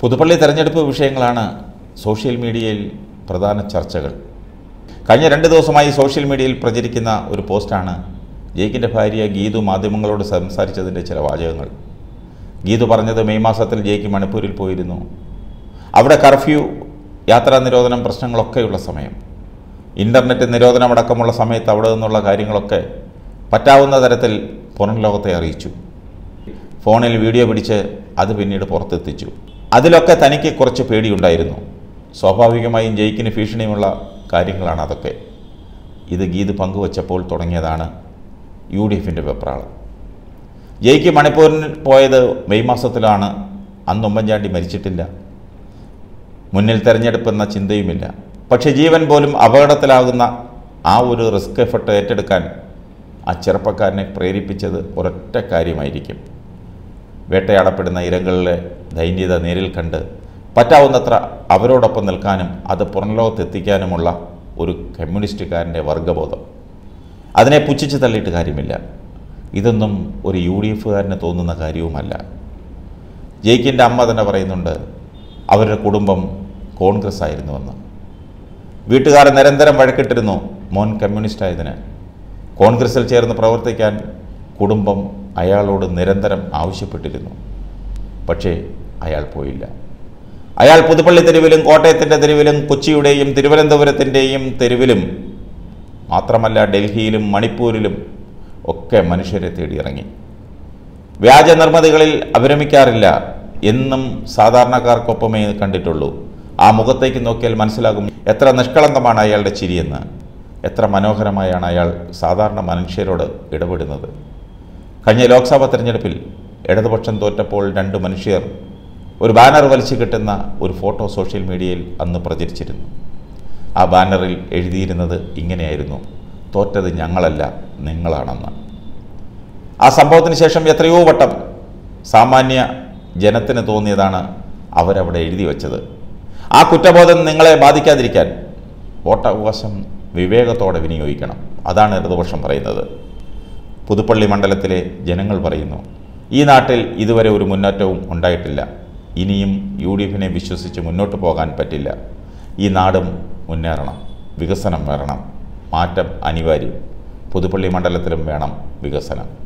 പുതുപ്പള്ളി തെരഞ്ഞെടുപ്പ് വിഷയങ്ങളാണ് സോഷ്യൽ മീഡിയയിൽ പ്രധാന ചർച്ചകൾ കഴിഞ്ഞ രണ്ട് ദിവസമായി സോഷ്യൽ മീഡിയയിൽ പ്രചരിക്കുന്ന ഒരു പോസ്റ്റാണ് ജയിക്കിൻ്റെ ഭാര്യ ഗീതു മാധ്യമങ്ങളോട് സംസാരിച്ചതിൻ്റെ ചില വാചകങ്ങൾ ഗീതു പറഞ്ഞത് മെയ് മാസത്തിൽ ജയിക്ക് മണിപ്പൂരിൽ പോയിരുന്നു അവിടെ കർഫ്യൂ യാത്രാ നിരോധനം പ്രശ്നങ്ങളൊക്കെയുള്ള സമയം ഇൻ്റർനെറ്റ് നിരോധനമടക്കമുള്ള സമയത്ത് അവിടെ നിന്നുള്ള കാര്യങ്ങളൊക്കെ പറ്റാവുന്ന തരത്തിൽ പുറം ലോകത്തെ അറിയിച്ചു ഫോണിൽ വീഡിയോ പിടിച്ച് അത് പിന്നീട് പുറത്തെത്തിച്ചു അതിലൊക്കെ തനിക്ക് കുറച്ച് പേടിയുണ്ടായിരുന്നു സ്വാഭാവികമായും ജയിക്കിന് ഭീഷണിയുമുള്ള കാര്യങ്ങളാണ് അതൊക്കെ ഇത് ഗീത് പങ്കുവച്ചപ്പോൾ തുടങ്ങിയതാണ് യു ഡി എഫിൻ്റെ വെപ്രാളം ജയിക്ക് മണിപ്പൂരിൽ പോയത് മെയ് മാസത്തിലാണ് അന്ന് ഉമ്മൻചാണ്ടി മരിച്ചിട്ടില്ല മുന്നിൽ തെരഞ്ഞെടുപ്പെന്ന ചിന്തയുമില്ല പക്ഷേ ജീവൻ പോലും അപകടത്തിലാകുന്ന ആ ഒരു റിസ്ക് എഫർട്ട് ഏറ്റെടുക്കാൻ ആ ചെറുപ്പക്കാരനെ പ്രേരിപ്പിച്ചത് ഒരൊറ്റ കാര്യമായിരിക്കും വേട്ടയാടപ്പെടുന്ന ഇരകളിലെ ദൈന്യത നേരിൽ കണ്ട് പറ്റാവുന്നത്ര അവരോടൊപ്പം നിൽക്കാനും അത് പുറംലോകത്തെത്തിക്കാനുമുള്ള ഒരു കമ്മ്യൂണിസ്റ്റുകാരൻ്റെ വർഗബോധം അതിനെ പുച്ഛിച്ച് തള്ളിയിട്ട് കാര്യമില്ല ഇതൊന്നും ഒരു യു ഡി എഫുകാരന് തോന്നുന്ന കാര്യവുമല്ല ജയിക്കിൻ്റെ അമ്മ തന്നെ പറയുന്നുണ്ട് അവരുടെ കുടുംബം കോൺഗ്രസ് ആയിരുന്നുവെന്ന് വീട്ടുകാർ നിരന്തരം വഴക്കിട്ടിരുന്നു മോൻ കമ്മ്യൂണിസ്റ്റ് ആയതിന് കോൺഗ്രസിൽ ചേർന്ന് പ്രവർത്തിക്കാൻ കുടുംബം അയാളോട് നിരന്തരം ആവശ്യപ്പെട്ടിരുന്നു പക്ഷേ അയാൾ പോയില്ല അയാൾ പുതുപ്പള്ളി തെരുവിലും കോട്ടയത്തിൻ്റെ തെരുവിലും കൊച്ചിയുടെയും തിരുവനന്തപുരത്തിൻ്റെയും തെരുവിലും മാത്രമല്ല ഡൽഹിയിലും മണിപ്പൂരിലും ഒക്കെ മനുഷ്യരെ തേടിയിറങ്ങി വ്യാജ നിർമ്മിതികളിൽ അഭിരമിക്കാറില്ല എന്നും സാധാരണക്കാർക്കൊപ്പമേ കണ്ടിട്ടുള്ളൂ ആ മുഖത്തേക്ക് നോക്കിയാൽ മനസ്സിലാകും എത്ര നിഷ്കളങ്കമാണ് അയാളുടെ ചിരിയെന്ന് എത്ര മനോഹരമായാണ് അയാൾ സാധാരണ മനുഷ്യരോട് ഇടപെടുന്നത് കഴിഞ്ഞ ലോക്സഭാ തെരഞ്ഞെടുപ്പിൽ ഇടതുപക്ഷം തോറ്റപ്പോൾ രണ്ട് മനുഷ്യർ ഒരു ബാനർ വലിച്ചു കിട്ടുന്ന ഒരു ഫോട്ടോ സോഷ്യൽ മീഡിയയിൽ അന്ന് പ്രചരിച്ചിരുന്നു ആ ബാനറിൽ എഴുതിയിരുന്നത് ഇങ്ങനെയായിരുന്നു തോറ്റത് ഞങ്ങളല്ല നിങ്ങളാണെന്ന് ആ സംഭവത്തിന് ശേഷം എത്രയോ വട്ടം സാമാന്യ ജനത്തിന് തോന്നിയതാണ് അവരവിടെ എഴുതി വച്ചത് ആ കുറ്റബോധം നിങ്ങളെ ബാധിക്കാതിരിക്കാൻ വോട്ടവകാശം വിവേകത്തോടെ വിനിയോഗിക്കണം അതാണ് ഇടതുപക്ഷം പറയുന്നത് പുതുപ്പള്ളി മണ്ഡലത്തിലെ ജനങ്ങൾ പറയുന്നു ഈ നാട്ടിൽ ഇതുവരെ ഒരു മുന്നേറ്റവും ഉണ്ടായിട്ടില്ല ഇനിയും യു ഡി എഫിനെ വിശ്വസിച്ച് മുന്നോട്ട് പോകാൻ പറ്റില്ല ഈ നാടും മുന്നേറണം വികസനം വരണം മാറ്റം അനിവാര്യം പുതുപ്പള്ളി മണ്ഡലത്തിലും വേണം വികസനം